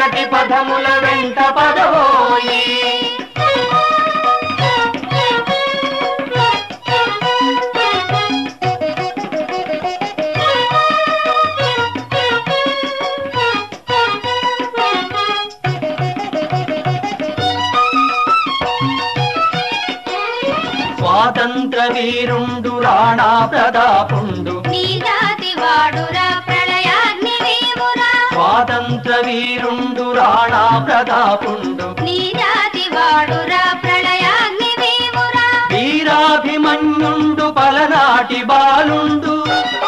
ప్రగతి పదముల వెంట పదవోయి స్వాతంత్ర వీరుండు రాణా ప్రతాపుండు నీ జాతి వాడురా ప్రళయాగ్ని నీవురా స్వాతంత్ర వీరుండు రాణా ప్రతాపుండు నీ జాతి వాడురా ప్రళయాగ్ని నీవురా వీరాభిమన్యుండు పలనాటి బాలుండు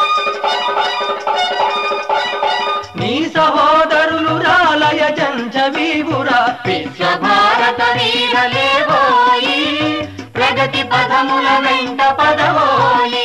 నీ సహోదరులు రాలయ జంచ వీవురా విశ్వభారత వీరలేవోయి ప్రగతి పదముల వెంట పదవోయి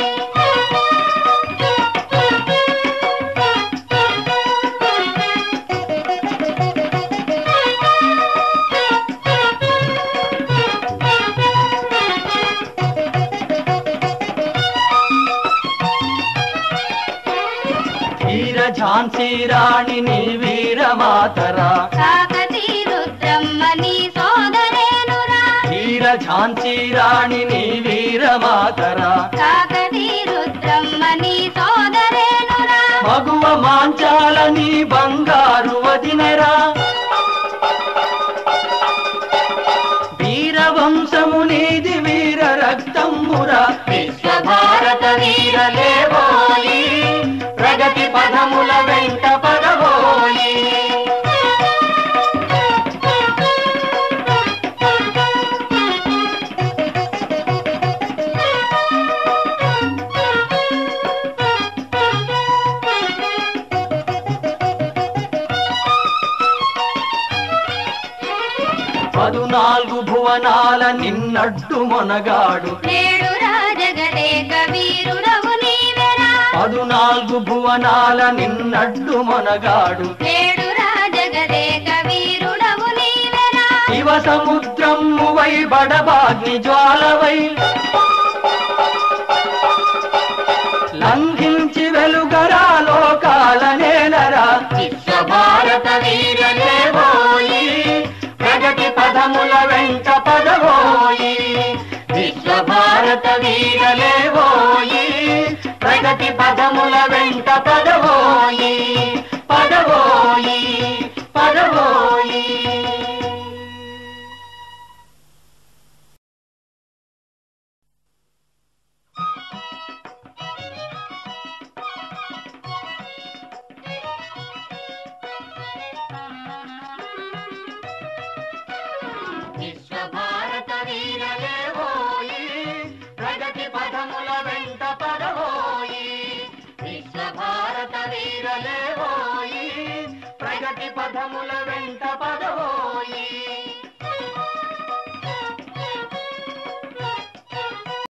వీర ఝాన్సీ రాణి నీ వీరమాతరా కాకతీ రుద్రమ్మ నీ సోదరేనురా వీర ఝాన్సీ రాణి నీ వీరమాతరా కాకతీ రుద్రమ్మ నీ సోదరేనురా మగువ మాంచాల నీ బంగారు వదినరా వీరవంశము నీది వీర రక్తమురా విశ్వభారత వీరలేవోయి ప్రగతి పదముల వెంట పదవోయి పదునాలుగు భువనాల నిన్నడ్డు మొనగాడు నేడు రాజగదేక వీరుడవు నీవెరా పదునాలుగు భువనాల నిన్నడ్డు మొనగాడు నేడు రాజగదేక వీరుడవు నీవెరా శివ సముద్రము వై బడబాగ్ని జ్వాలవై లంఘించి వెలుగరా లోకాల నేలరా విశ్వభారత వీరలేవోయి ప్రగతి పదముల వెంట పదవోయి విశ్వభారత వీరలేవోయి ప్రగతి పదముల వెంట పదవోయి పదవోయి పదవోయి విశ్వభారత వీరలేవోయి ప్రగతి పదముల వెంట పదవోయి విశ్వభారత వీరలేవోయి ప్రగతి పదముల వెంట